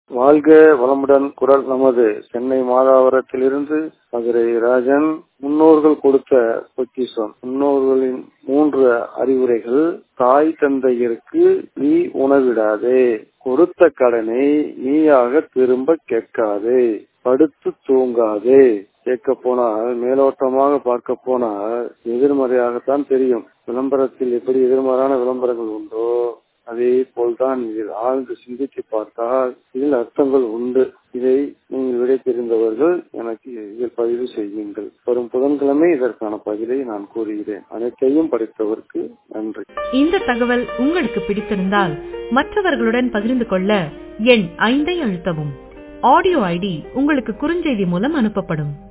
வாழ்க வளமுடன் குரல் நமது சென்னை மாதாவரத்திலிருந்து மதுரை ராஜன் முன்னோர்கள் கொடுத்த பொக்கிஷம் முன்னோர்களின் மூன்று அறிவுரைகள் தாய் தந்தையருக்கு நீ உணவிடாதே கொடுத்த கடனை நீயாக திரும்ப கேட்காதே படுத்து தூங்காதே கேட்க போனால் மேலோட்டமாக பார்க்க போனால் எதிர்மறையாகத்தான் தெரியும் விளம்பரத்தில் எப்படி எதிர்மறையான விளம்பரங்கள் உண்டோ அதே போல்தான் இதில் ஆழ்ந்து சிந்தித்து பார்த்தால் இதில் அர்த்தங்கள் உண்டு இதை நீங்கள் விடை தெரிந்தவர்கள் எனக்கு இதில் பதிவு செய்யுங்கள் வரும் புதன்கிழமை இதற்கான பதிலை நான் கூறுகிறேன் அனைத்தையும் படித்தவருக்கு நன்றி இந்த தகவல் உங்களுக்கு பிடித்திருந்தால் மற்றவர்களுடன் பகிர்ந்து கொள்ள எண் ஐந்தை அழுத்தவும் ஆடியோ ஐடி உங்களுக்கு குறுஞ்செய்தி மூலம் அனுப்பப்படும்